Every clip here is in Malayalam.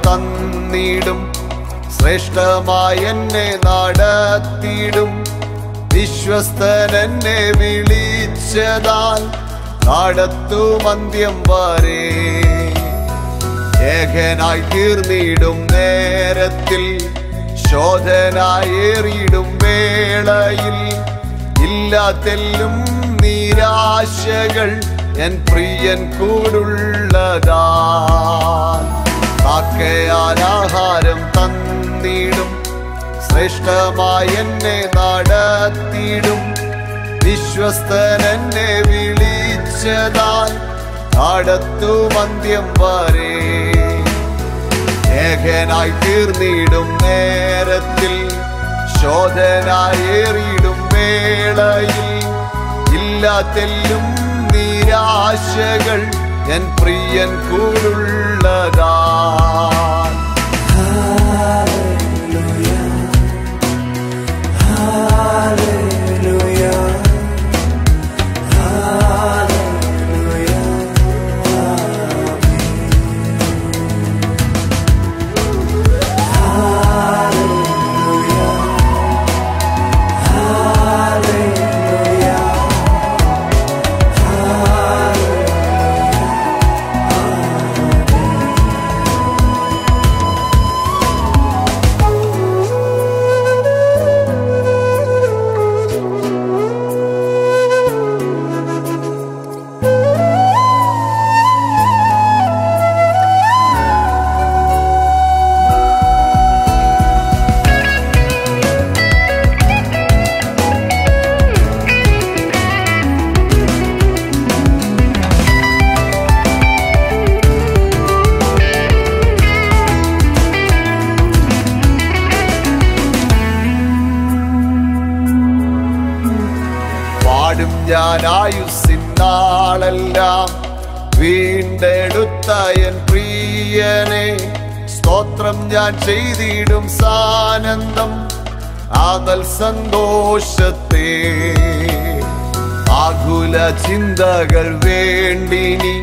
തന്നിടും ശ്രേഷ്ഠമായി എന്നെ നടത്തിയിടും വിശ്വസ്തൻ എന്നെ വിളിച്ചതാൽ നടത്തുമന്ത്യം വരെ ഏകനായി തീർന്നിടും നേരത്തിൽ ശോധനായേറിയിടും വേളയിൽ ഇല്ലാത്തെല്ലും നിരാശകൾ എൻ പ്രിയൻ കൂടുള്ളതാ കാക്കയാൽ ആഹാരം തന്നിടും ശ്രേഷ്ഠമായി എന്നെ നടത്തിയിടും വിശ്വസ്തൻ എന്നെ വിളിച്ചതാൽ നടത്തുമന്ത്യം വരെ ഏകനായി തീർന്നിടും നേരത്തിൽ ശോധനായേറിയിടും വേളയിൽ ഇല്ലാത്തെല്ലും നിരാശകൾ എൻ പ്രിയൻ കൂടുള്ളതാ പാടും ഞാൻ ആയുസിന്നാളെല്ലാം വീണ്ടെടുത്ത എൻ പ്രിയനെ സ്തോത്രം ഞാൻ ചെയ്തിടും സാനന്ദം ആതൽ സന്തോഷത്തെ ആകുല ചിന്തകൾ വേണ്ടിനി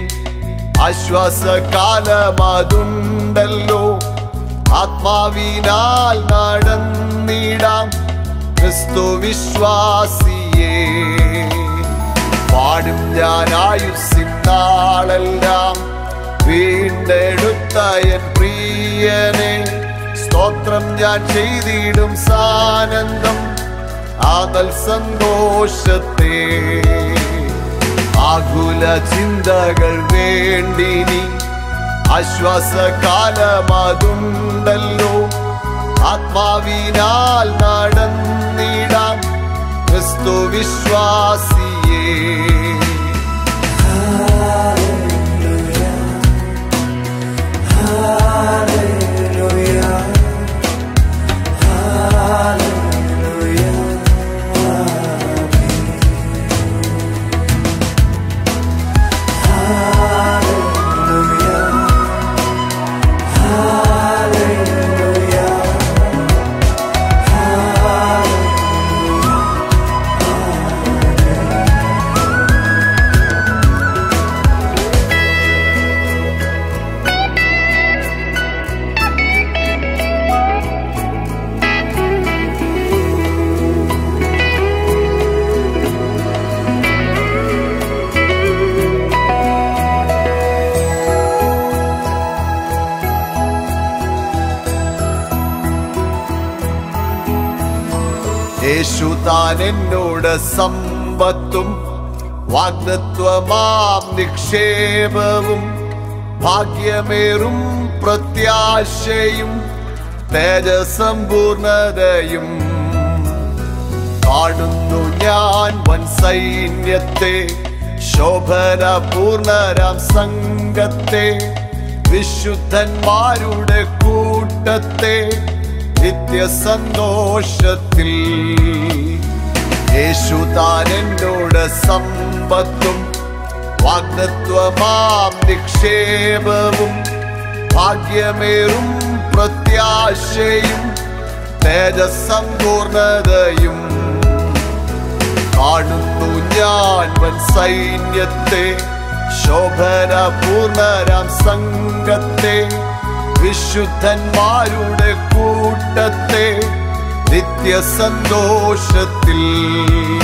ആശ്വാസകാലമതുണ്ടല്ലോ ആത്മാവിനാൽ നടന്നിടാം ക്രിസ്തു വിശ്വാസിയേ പാടും ഞാൻ ആയുസിന്നാളെല്ലാം വീണ്ടെടുത്ത എൻ പ്രിയനെ സ്തോത്രം ഞാൻ ചെയ്തിടും സാനന്ദം ആതൽ സന്തോഷത്തെ ആകുല ചിന്തകൾ വേണ്ടിനി ആശ്വാസകാലമതുണ്ടല്ലോ ആത്മാവിനാൽ നടന്നിടാം ക്രിസ്തു വിശ്വാസിയേ യേശു താൻ എന്നോട് സമ്പത്തും വാഗ്ദത്വമാം നിക്ഷേപവും ഭാഗ്യമേറും പ്രത്യാശയും തേജസമ്പൂർണതയും കാണുന്നു ഞാൻ വൻ സൈന്യത്തെ ശോഭന പൂർണരാം സംഘത്തെ വിശുദ്ധന്മാരുടെ കൂട്ടത്തെ നിത്യസന്തോഷത്തിൽ യേശു താൻ എന്നോട് സമ്പത്തും വാഗ്ദത്വമാം നിക്ഷേപവും ഭാഗ്യമേറും പ്രത്യാശയും തേജസമ്പൂർണതയും കാണുന്നു ഞാൻ വൻ സൈന്യത്തെ ശോഭന പൂർണരാം സംഘത്തെ വിശുദ്ധന്മാരുടെ കൂട്ടത്തെ നിത്യസന്തോഷത്തിൽ